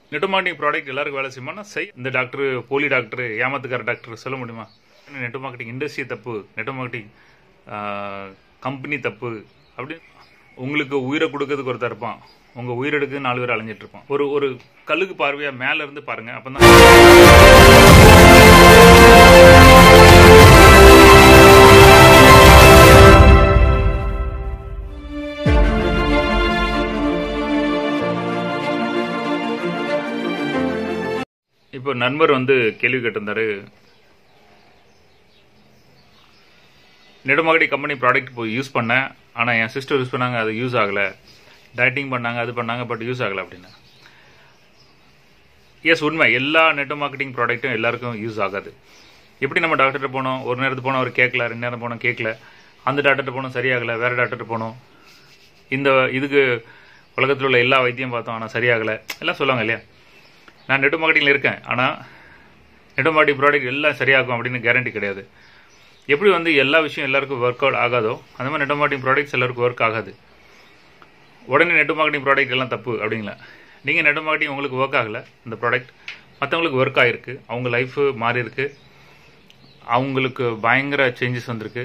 net marketing product எல்லாருக்கும் வேலை செய்யுமா செய் இந்த டாக்டர் போலி டாக்டர் ஏமாத்துக்கார டாக்டர் சொல்ல முடியுமா நெட் மார்க்கெட்டிங் இண்டஸ்ட்ரி தப்பு நெட் மார்க்கெட்டிங் கம்பெனி தப்பு அப்படி உங்களுக்கு உயிரை கொடுக்கறதுக்கு ஒருத்தர் இருப்பான் உங்க உயிரெடுக்கு நாலு பேர் அலைஞ்சிட்டு இருப்பான் ஒரு ஒரு கல்லுக்கு பார்வையா மேல இருந்து பாருங்க அப்பதான் இப்போ நண்பர் வந்து கேள்வி கேட்டிருந்தாரு நெடுமகடி கம்பெனி ப்ராடக்ட் போய் யூஸ் பண்ணேன் ஆனால் என் சிஸ்டர் யூஸ் பண்ணாங்க அது யூஸ் ஆகலை டயட்டிங் பண்ணாங்க அது பண்ணாங்க பட் யூஸ் ஆகலை அப்படின்னு எஸ் உண்மை எல்லா நெட் மார்க்கெட்டிங் ப்ராடக்ட்டும் எல்லாருக்கும் யூஸ் ஆகாது எப்படி நம்ம டாக்டர்கிட்ட போனோம் ஒரு நேரத்துக்கு போனோம் அவர் கேட்கல ரெண்டு நேரம் போனோம் கேட்கல அந்த டாக்டர்கிட்ட போனோம் சரியாகலை வேற டாக்டர்கிட்ட போனோம் இந்த இதுக்கு உலகத்தில் உள்ள எல்லா வைத்தியம் பார்த்தோம் ஆனால் சரியாகலை எல்லாம் சொல்லுவாங்க இல்லையா நான் நெட் மார்க்கெட்டிங்கில் இருக்கேன் ஆனால் நெட் மார்க்கெட்டிங் ப்ராடக்ட் எல்லாம் சரியாகும் அப்படின்னு கேரண்டி கிடையாது எப்படி வந்து எல்லா விஷயம் எல்லாருக்கும் ஒர்க் அவுட் ஆகாதோ அந்த மாதிரி நெட் மார்க்கெட்டிங் ப்ராடக்ட்ஸ் எல்லாருக்கும் ஒர்க் ஆகாது உடனே நெட் மார்க்கெட்டிங் ப்ராடக்ட் எல்லாம் தப்பு அப்படிங்களா நீங்கள் நெட் மார்க்கெட்டிங் உங்களுக்கு ஒர்க் ஆகலை இந்த ப்ராடக்ட் மற்றவங்களுக்கு ஒர்க் ஆகிருக்கு அவங்க லைஃபு மாறி இருக்கு அவங்களுக்கு பயங்கர சேஞ்சஸ் வந்திருக்கு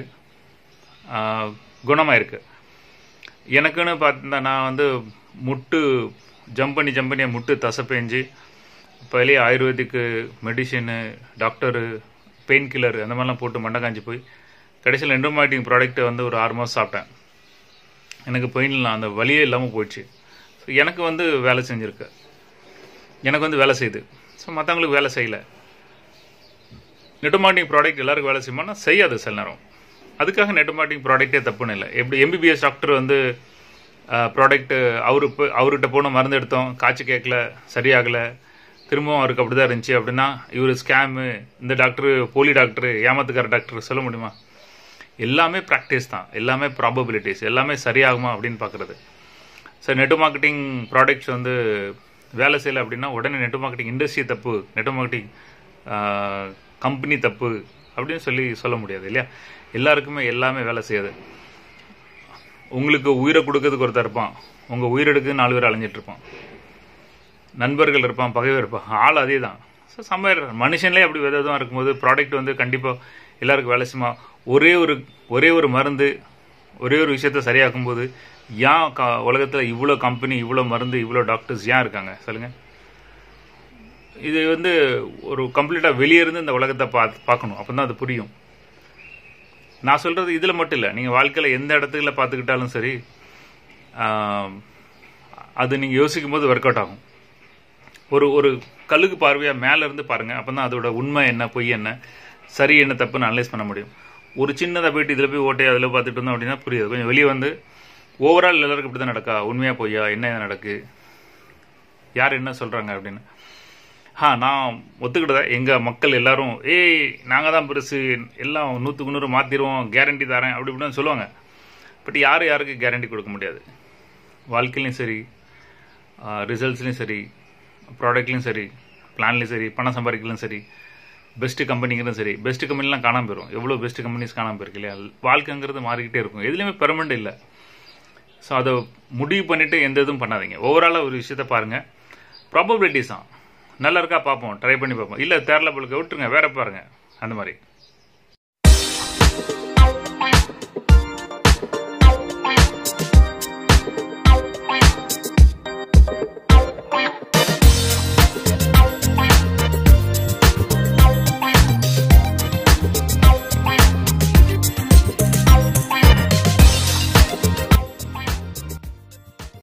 குணமாயிருக்கு எனக்குன்னு பார்த்தா நான் வந்து முட்டு ஜம்ப் பண்ணி ஜம்ப் பண்ணி என் முட்டு தசை பேஞ்சு இப்போ வெளியே ஆயுர்வேதிக்கு மெடிசினு டாக்டரு பெயின் கில்லர் அந்த மாதிரிலாம் போட்டு மண்டை காஞ்சி போய் கடைசியில் எண்டோமேட்டிக் ப்ராடக்ட்டை வந்து ஒரு ஆறு மாதம் சாப்பிட்டேன் எனக்கு பெயின்லாம் அந்த வலியே இல்லாமல் போயிடுச்சு ஸோ எனக்கு வந்து வேலை செஞ்சுருக்கு எனக்கு வந்து வேலை செய்யுது ஸோ மற்றவங்களுக்கு வேலை செய்யலை நெட்டோமாட்டிக் ப்ராடக்ட் எல்லாருக்கும் வேலை செய்யுமானா செய்யாது சில நேரம் அதுக்காக நெட்டோமாட்டிக் ப்ராடக்ட்டே தப்புன்னு இல்லை எப்படி எம்பிபிஎஸ் டாக்டர் வந்து ப்ராடக்ட் அவரு அவர்கிட்ட போன மருந்து எடுத்தோம் காய்ச்சி கேட்கல சரியாகலை திரும்பவும் அவருக்கு அப்படி தான் இருந்துச்சு அப்படின்னா இவர் ஸ்கேமு இந்த டாக்டர் போலி டாக்டர் ஏமாத்துக்கார டாக்டர் சொல்ல முடியுமா எல்லாமே ப்ராக்டிஸ் தான் எல்லாமே ப்ராபபிலிட்டிஸ் எல்லாமே சரியாகுமா அப்படின்னு பார்க்குறது சார் நெட் மார்க்கெட்டிங் ப்ராடக்ட்ஸ் வந்து வேலை செய்யலை அப்படின்னா உடனே நெட் மார்க்கெட்டிங் இண்டஸ்ட்ரி தப்பு நெட் மார்க்கெட்டிங் கம்பெனி தப்பு அப்படின்னு சொல்லி சொல்ல முடியாது இல்லையா எல்லாருக்குமே எல்லாமே வேலை செய்யாது உங்களுக்கு உயிரை கொடுக்கறதுக்கு ஒருத்தர் இருப்பான் உங்கள் உயிரெடுக்கு நாலு பேர் அலைஞ்சிட்டு இருப்பான் நண்பர்கள் இருப்பான் பகைவர் இருப்பான் ஆள் அதே தான் ஸோ சமையல் மனுஷன்லேயே அப்படி விதம் இருக்கும்போது ப்ராடக்ட் வந்து கண்டிப்பாக எல்லாருக்கும் வேலை செய்யுமா ஒரே ஒரு ஒரே ஒரு மருந்து ஒரே ஒரு விஷயத்த சரியாக்கும் போது ஏன் க உலகத்தில் இவ்வளோ கம்பெனி இவ்வளோ மருந்து இவ்வளோ டாக்டர்ஸ் ஏன் இருக்காங்க சொல்லுங்கள் இது வந்து ஒரு கம்ப்ளீட்டாக வெளியே இருந்து இந்த உலகத்தை பா பார்க்கணும் அப்போ தான் அது புரியும் நான் சொல்கிறது இதில் மட்டும் இல்லை நீங்கள் வாழ்க்கையில் எந்த இடத்துல பார்த்துக்கிட்டாலும் சரி அது நீங்கள் யோசிக்கும் போது ஒர்க் அவுட் ஆகும் ஒரு ஒரு கல்லுக்கு பார்வையாக மேலே இருந்து பாருங்கள் அப்போ தான் அதோட உண்மை என்ன பொய் என்ன சரி என்ன தப்புன்னு அனலைஸ் பண்ண முடியும் ஒரு சின்னதாக போயிட்டு இதில் போய் ஓட்டை அதில் பார்த்துட்டு இருந்தோம் அப்படின்னா புரியாது கொஞ்சம் வெளியே வந்து ஓவரால் எல்லாருக்கும் இப்படி தான் நடக்கா உண்மையாக பொய்யா என்ன நடக்கு யார் என்ன சொல்கிறாங்க அப்படின்னு ஆ நான் ஒத்துக்கிட்டதா எங்கள் மக்கள் எல்லாரும் ஏய் நாங்கள் தான் பெருசு எல்லாம் நூற்றுக்கு நூறு மாற்றிடுவோம் கேரண்டி தரேன் அப்படி இப்படின்னு சொல்லுவாங்க பட் யாரும் யாருக்கு கேரண்டி கொடுக்க முடியாது வாழ்க்கையிலையும் சரி ரிசல்ட்ஸ்லையும் சரி ப்ராடக்ட்லையும் சரி பிளான்லையும் சரி பணம் சம்பாதிக்கலையும் சரி பெஸ்ட்டு கம்பெனிங்கிறதும் சரி பெஸ்ட்டு கம்பெனிலாம் காணாமல் போயிடும் எவ்வளோ பெஸ்ட்டு கம்பெனிஸ் காணாமல் போயிருக்கு இல்லையா வாழ்க்கைங்கிறது மாறிக்கிட்டே இருக்கும் எதுலேயுமே பெர்மனெண்ட் இல்லை ஸோ அதை முடிவு பண்ணிவிட்டு எந்த இதுவும் பண்ணாதீங்க ஓவராலாக ஒரு விஷயத்த பாருங்கள் ப்ராபபிலிட்டிஸ் தான் நல்லா இருக்கா பார்ப்போம் ட்ரை பண்ணி பார்ப்போம் இல்லை தேரல பழுக்க விட்டுருங்க வேற பாருங்க அந்த மாதிரி